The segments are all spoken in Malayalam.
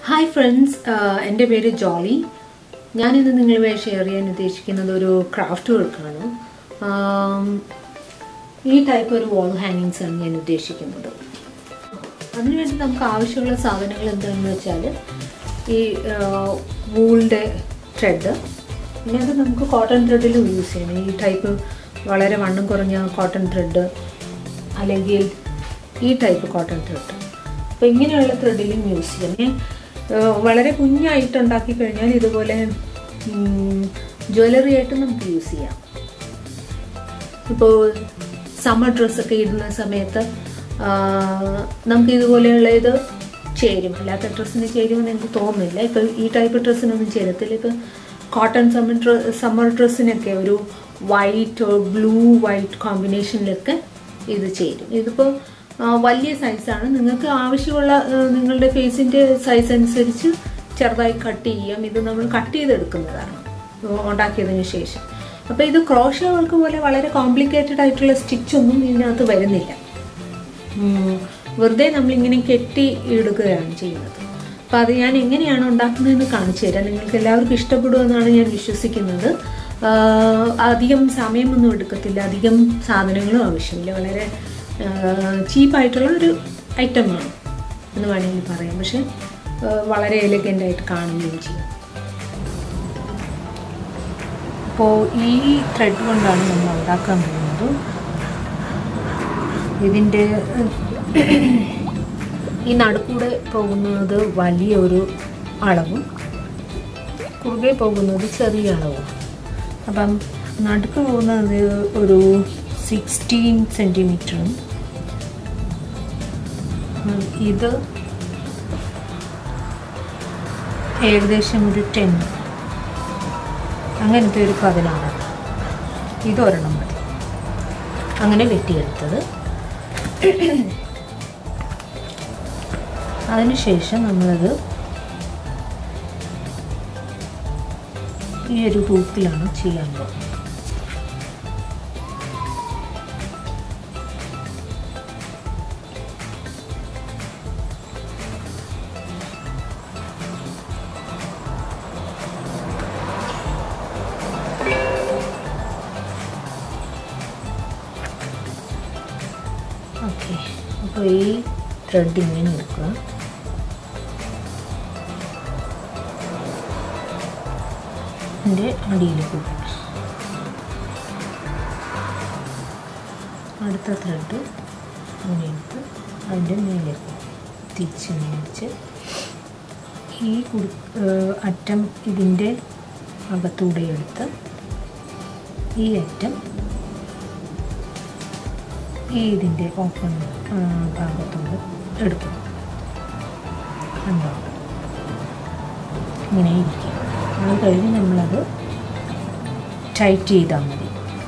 ഹായ് ഫ്രണ്ട്സ് എൻ്റെ പേര് ജോളി ഞാനിന്ന് നിങ്ങളുമായി ഷെയർ ചെയ്യാൻ ഉദ്ദേശിക്കുന്നത് ഒരു ക്രാഫ്റ്റ് വർക്കാണ് ആം, ഈ ടൈപ്പ് ഒരു വാൾ ഹാങ്ങിങ്സ് ആണ് ഞാൻ ഉദ്ദേശിക്കുന്നത് അതിനുവേണ്ടി നമുക്ക് ആവശ്യമുള്ള സാധനങ്ങൾ എന്താണെന്ന് വെച്ചാൽ ഈ വൂളിൻ്റെ ത്രെഡ് പിന്നെ അത് നമുക്ക് കോട്ടൺ ത്രെഡിലും യൂസ് ചെയ്യണം ഈ ടൈപ്പ് വളരെ വണ്ണം കുറഞ്ഞ കോട്ടൺ ത്രെഡ് അല്ലെങ്കിൽ ഈ ടൈപ്പ് കോട്ടൺ ത്രെഡ് അപ്പോൾ ഇങ്ങനെയുള്ള ത്രെഡിലും യൂസ് ചെയ്യാം ഞാൻ ഏഹ്, വളരെ കുഞ്ഞായിട്ട് ഉണ്ടാക്കി കഴിഞ്ഞാൽ ഇതുപോലെ ജ്വല്ലറി ആയിട്ട് നമുക്ക് യൂസ് ചെയ്യാം ഇപ്പോൾ സമ്മർ ഡ്രസ്സൊക്കെ ഇടുന്ന സമയത്ത് ആ, നമുക്ക് ഇതുപോലെയുള്ള ഇത് ചേരും അല്ലാത്ത ഡ്രസ്സിന് ചേരുമെന്ന് എനിക്ക് തോന്നുന്നില്ല ഇപ്പം ഈ ടൈപ്പ് ഡ്രസ്സിനൊന്നും ചേരത്തില്ല ഇപ്പം കോട്ടൺ സമ്മർ ഡ്ര സമ്മർ ഡ്രസ്സിനൊക്കെ ഒരു വൈറ്റ് ബ്ലൂ വൈറ്റ് കോമ്പിനേഷനിലൊക്കെ ഇത് ചേരും ഇതിപ്പോൾ ആ, വലിയ സൈസാണ് നിങ്ങൾക്ക് ആവശ്യമുള്ള ആ, നിങ്ങളുടെ ഫേസിൻ്റെ സൈസ് അനുസരിച്ച് ചെറുതായി കട്ട് ചെയ്യാം ഇത് നമ്മൾ കട്ട് ചെയ്തെടുക്കുന്നതാണ് ഉണ്ടാക്കിയതിന് ശേഷം അപ്പോൾ ഇത് ക്രോഷ വർക്ക് പോലെ വളരെ കോംപ്ലിക്കേറ്റഡ് ആയിട്ടുള്ള സ്റ്റിച്ചൊന്നും ഇതിനകത്ത് വരുന്നില്ല ഉം, വെറുതെ നമ്മളിങ്ങനെ കെട്ടി ഇടുകയാണ് ചെയ്യുന്നത് അപ്പോൾ അത് ഞാൻ എങ്ങനെയാണ് ഉണ്ടാക്കുന്നതെന്ന് കാണിച്ചു തരാം നിങ്ങൾക്ക് എല്ലാവർക്കും ഇഷ്ടപ്പെടുമെന്നാണ് ഞാൻ വിശ്വസിക്കുന്നത് ആഹ് അധികം സമയമൊന്നും എടുക്കത്തില്ല അധികം സാധനങ്ങളും ആവശ്യമില്ല വളരെ ചീപ്പായിട്ടുള്ള ഒരു ഐറ്റമാണ് എന്ന് വേണമെങ്കിൽ പറയാം പക്ഷെ ആഹ് വളരെ എലഗൻ്റ് ആയിട്ട് കാണുകയും ചെയ്യും അപ്പോൾ ഈ ത്രെഡ് കൊണ്ടാണ് നമ്മൾ ഉണ്ടാക്കാൻ പോകുന്നത് ഇതിൻ്റെ ഈ നടുക്കൂടെ പോകുന്നത് വലിയ ഒരു അളവും കുറുകെ പോകുന്നത് ചെറിയ അളവും അപ്പം നടുക്ക് പോകുന്നത് ഒരു സിക്സ്റ്റീൻ സെൻറ്റിമീറ്ററും ഇത് ഏകദേശം ഒരു ടെൻ അങ്ങനത്തെ ഒരു പതിനാറ് ഇതൊരെണ്ണം മതി അങ്ങനെ വെട്ടിയെടുത്തത് അതിനുശേഷം നമ്മളത് ഈ ഒരു ഗ്രൂപ്പിലാണ് ചെയ്യാൻ പോകുന്നത് ഓക്കെ അപ്പോൾ ഈ ത്രെഡ് ഇങ്ങനെ എടുക്കുക ഇതിൻ്റെ അടിയിൽ കൊടുക്കുക അടുത്ത ത്രെഡ് ഇങ്ങനെ എടുത്ത് അതിൻ്റെ മേലെ തിരിച്ച് ഇങ്ങനെ വെച്ച് ഈ കുടി ഏഹ് അറ്റം ഇതിൻ്റെ അകത്തൂടെ എടുത്ത് ഈ അറ്റം ഈ ഇതിൻ്റെ ഓപ്പൺ ഭാഗത്തോട് എടുക്കും കണ്ടോ ഇങ്ങനെ ഇരിക്കും അത് കഴിഞ്ഞ് നമ്മളത് ടൈറ്റ് ചെയ്താൽ മതി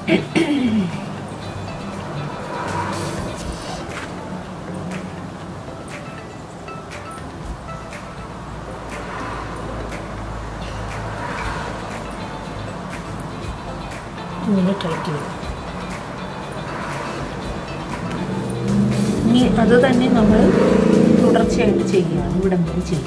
ഇങ്ങനെ ടൈറ്റ് ചെയ്തു ഇനി അത് തന്നെ നമ്മൾ തുടർച്ചയായിട്ട് ചെയ്യുകയാണ് ഇവിടം വരെ ചെയ്യും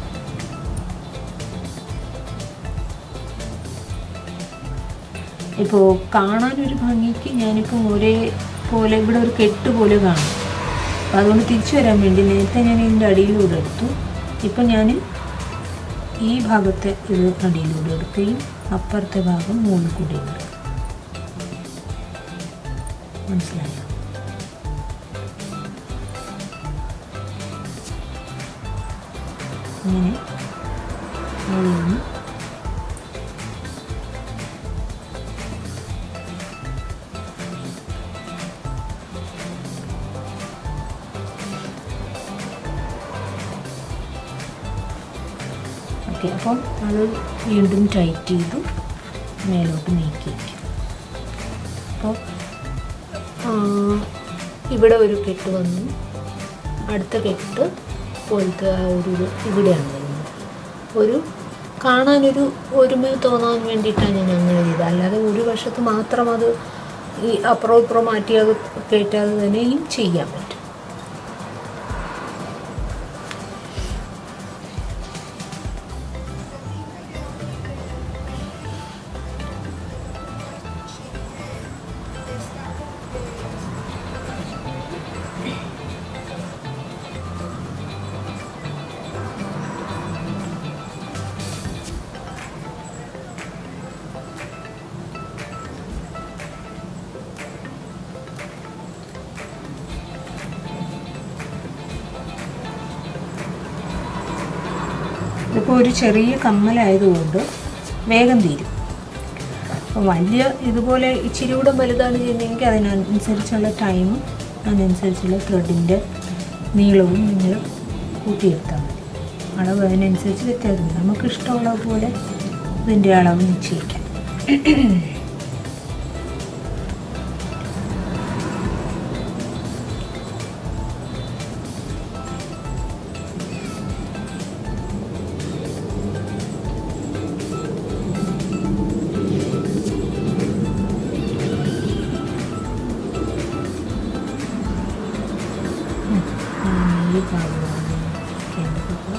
ഇപ്പോൾ കാണാനൊരു ഭംഗിക്ക് ഞാനിപ്പോൾ ഒരേ പോലെ ഇവിടെ ഒരു കെട്ട് പോലെ കാണും അപ്പം അതുകൊണ്ട് തിരിച്ചു വരാൻ വേണ്ടി നേരത്തെ ഞാൻ ഇതിൻ്റെ അടിയിലൂടെ എടുത്തു ഇപ്പം ഞാൻ ഈ ഭാഗത്തെ ഇത് അടിയിലൂടെ എടുക്കുകയും അപ്പുറത്തെ ഭാഗം മുകളിൽ കൂടി എടുക്കും മനസ്സിലായോ ഇങ്ങനെ മുകളിൽ നിന്ന് ഓക്കെ അപ്പം അത് വീണ്ടും ടൈറ്റ് ചെയ്തു മേലോട്ട് നീക്കി വയ്ക്കും അപ്പോൾ ഇവിടെ ഒരു കെട്ട് വന്നു അടുത്ത കെട്ട് പോലത്തെ ആ ഒരു ഇത് ഇവിടെയാണ് വരുന്നത് ഒരു കാണാനൊരു ഒരുമ തോന്നാൻ വേണ്ടിയിട്ടാണ് ഞാൻ അങ്ങനെ ചെയ്തത് അല്ലാതെ ഒരു വശത്ത് മാത്രം അത് ഈ അപ്പുറം ഇപ്പുറം മാറ്റി അത് കയറ്റാതെ തന്നെയും ചെയ്യാൻ പറ്റും ഇതിപ്പോൾ ഒരു ചെറിയ കമ്മലായതുകൊണ്ട് വേഗം തീരും അപ്പോൾ വലിയ ഇതുപോലെ ഇച്ചിരി കൂടെ വലുതാണ് ചെയ്യുന്നതെങ്കിൽ അതിനനുസരിച്ചുള്ള ടൈമും അതിനനുസരിച്ചുള്ള ത്രെഡിൻ്റെ നീളവും നിങ്ങൾ കൂട്ടിയെടുത്താൽ മതി അളവ് അതിനനുസരിച്ച് വ്യത്യാസം വരും. നമുക്ക് ഇഷ്ടമുള്ള പോലെ ഇതിൻ്റെ അളവ് നിശ്ചയിക്കാം ഞാൻ ഈ ഭാഗമാണ് കേന്ദ്രീകരിക്കുക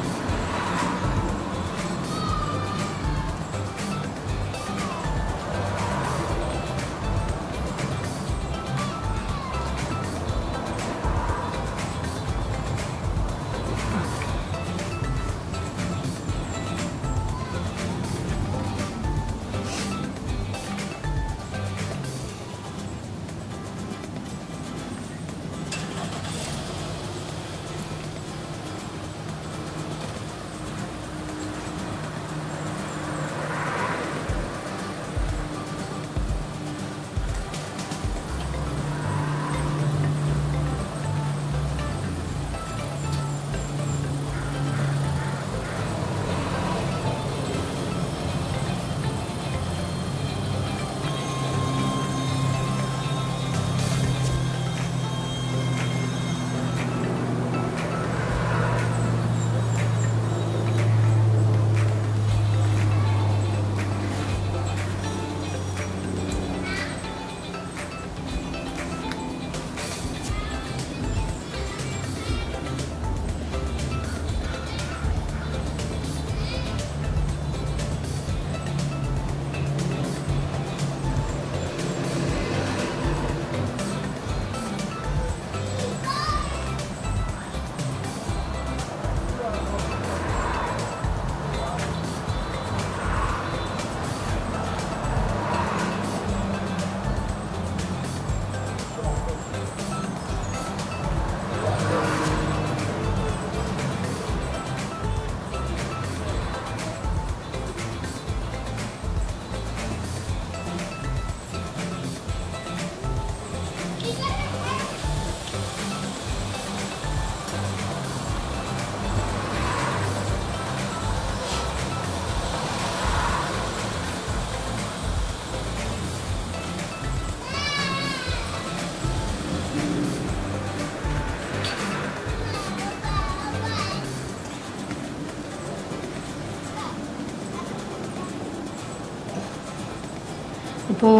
ഇപ്പോൾ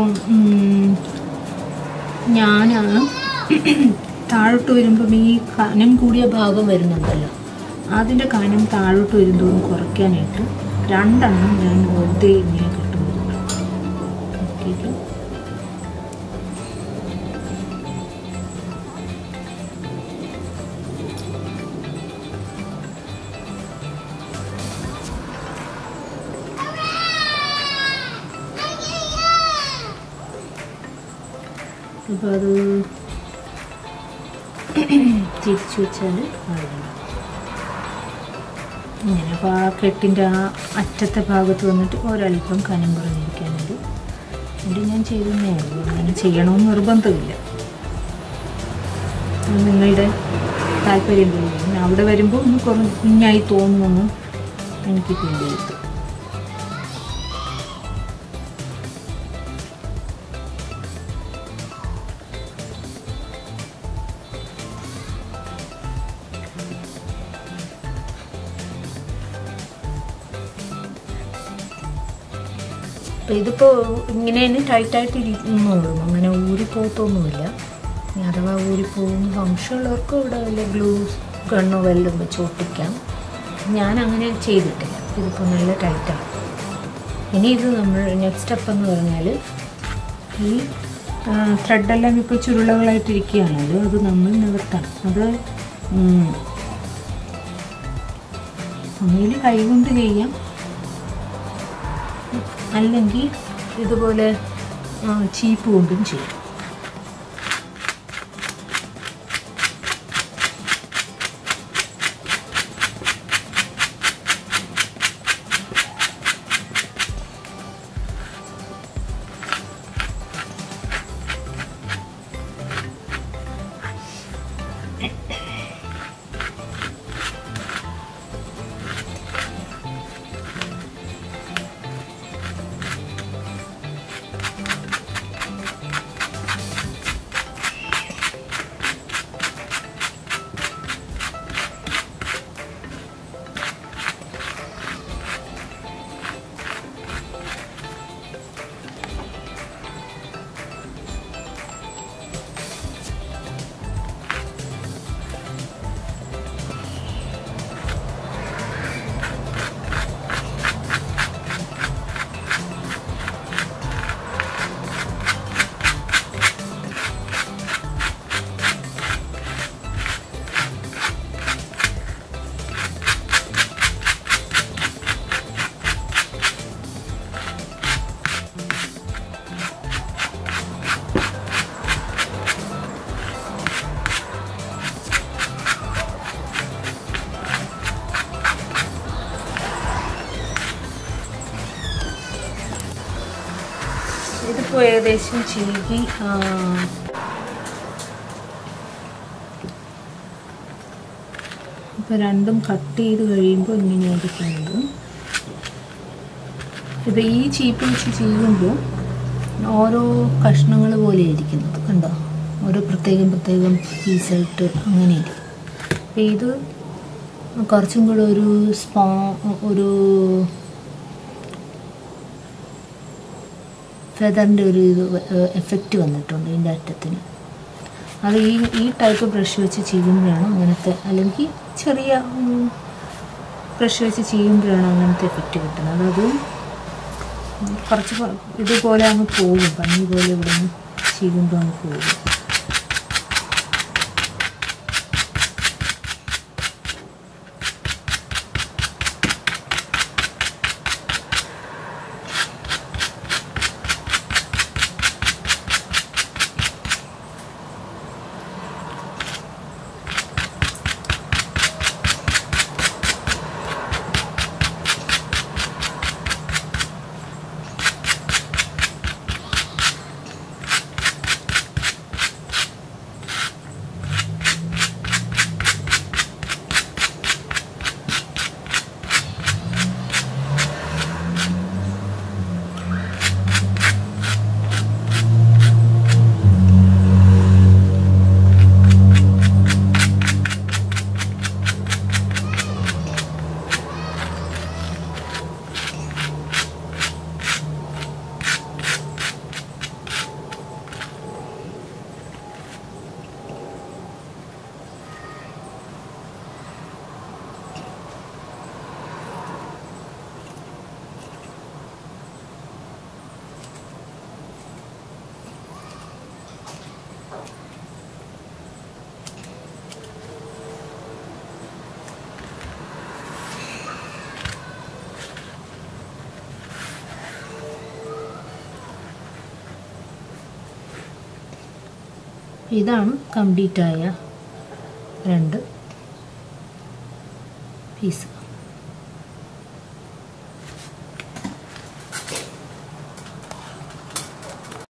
ഞാൻ താഴോട്ട് വരുമ്പം ഈ കനം കൂടിയ ഭാഗം വരുന്നുണ്ടല്ലോ അതിൻ്റെ കനം താഴോട്ട് വരുന്നതും കുറയ്ക്കാനായിട്ട് രണ്ടെണ്ണം ഞാൻ വെറുതെ ഇങ്ങനെ കിട്ടുന്നുണ്ട് നോക്കിയിട്ട് അപ്പോൾ അത് തിരിച്ചു വെച്ചാൽ ആയില്ല ഇങ്ങനെ അപ്പോൾ ആ കെട്ടിൻ്റെ ആ അറ്റത്തെ ഭാഗത്ത് വന്നിട്ട് ഒരല്പം കനം കുറഞ്ഞിരിക്കാനുണ്ട് ഇത് ഞാൻ ചെയ്തേ ഉള്ളൂ അങ്ങനെ ചെയ്യണമെന്ന് നിർബന്ധമില്ല അത് നിങ്ങളുടെ താല്പര്യം പോലെ പിന്നെ അവിടെ വരുമ്പോൾ ഒന്ന് കുറഞ്ഞ് കുഞ്ഞായി തോന്നുമെന്ന് എനിക്ക് ഫീൽ ചെയ്തു അപ്പം ഇതിപ്പോൾ ഇങ്ങനെ തന്നെ ടൈറ്റായിട്ട് ഇരിക്കുന്നുള്ളൂ അങ്ങനെ ഊരിപ്പോകത്തൊന്നുമില്ല ഇനി അഥവാ ഊരിപ്പോകുന്ന സംശയമുള്ളവർക്ക് ഇവിടെ വല്ല ഗ്ലൂ ഗണ്ണോ വല്ലതും വെച്ച് ഒട്ടിക്കാം ഞാൻ അങ്ങനെ ചെയ്തിട്ടില്ല ഇതിപ്പോൾ നല്ല ടൈറ്റാണ് ഇനി ഇത് നമ്മൾ നെക്സ്റ്റ് സ്റ്റെപ്പ് എന്ന് പറഞ്ഞാൽ ഈ ത്രെഡെല്ലാം ഇപ്പോൾ ചുരുളകളായിട്ടിരിക്കുകയാണല്ലോ അത് നമ്മൾ നിവർത്തണം അത് ഒന്നുകിൽ കൈകൊണ്ട് ചെയ്യാം അല്ലെങ്കിൽ ഇതുപോലെ ആ, ചീപ്പ് കൊണ്ടും ചെയ്യും ഇപ്പോൾ ഏകദേശം ചീകി ആ, ഇപ്പോൾ രണ്ടും കട്ട് ചെയ്ത് കഴിയുമ്പോൾ ഇങ്ങനെയായിരിക്കുന്നത് ഇപ്പോൾ ഈ ചീപ്പ് വെച്ച് ചെയ്യുമ്പോൾ ഓരോ കഷ്ണങ്ങൾ പോലെ ഇരിക്കുന്നത് കണ്ടോ ഓരോ പ്രത്യേകം പ്രത്യേകം പീസായിട്ട് അങ്ങനെ ഇരിക്കും അപ്പോൾ ഇത് കുറച്ചും കൂടെ ഒരു സ്പാ ഒരു ഫെദറിൻ്റെ ഒരു ഇത് എഫക്റ്റ് വന്നിട്ടുണ്ട് ഇതിൻ്റെ അറ്റത്തിന് അത് ഈ ഈ ടൈപ്പ് ബ്രഷ് വെച്ച് ചെയ്യുമ്പോഴാണ് അങ്ങനത്തെ അല്ലെങ്കിൽ ചെറിയ ബ്രഷ് വെച്ച് ചെയ്യുമ്പോഴാണ് അങ്ങനത്തെ എഫക്റ്റ് കിട്ടുന്നത് അത് കുറച്ച് കൊ- ഇതുപോലെ അങ്ങ് പോകും പഞ്ഞി പോലെ ഇവിടെ നിന്ന് ചെയ്യുമ്പോൾ അങ്ങ് പോകും ഇതാണ് കംപ്ലീറ്റ് ആയ രണ്ട് പീസ്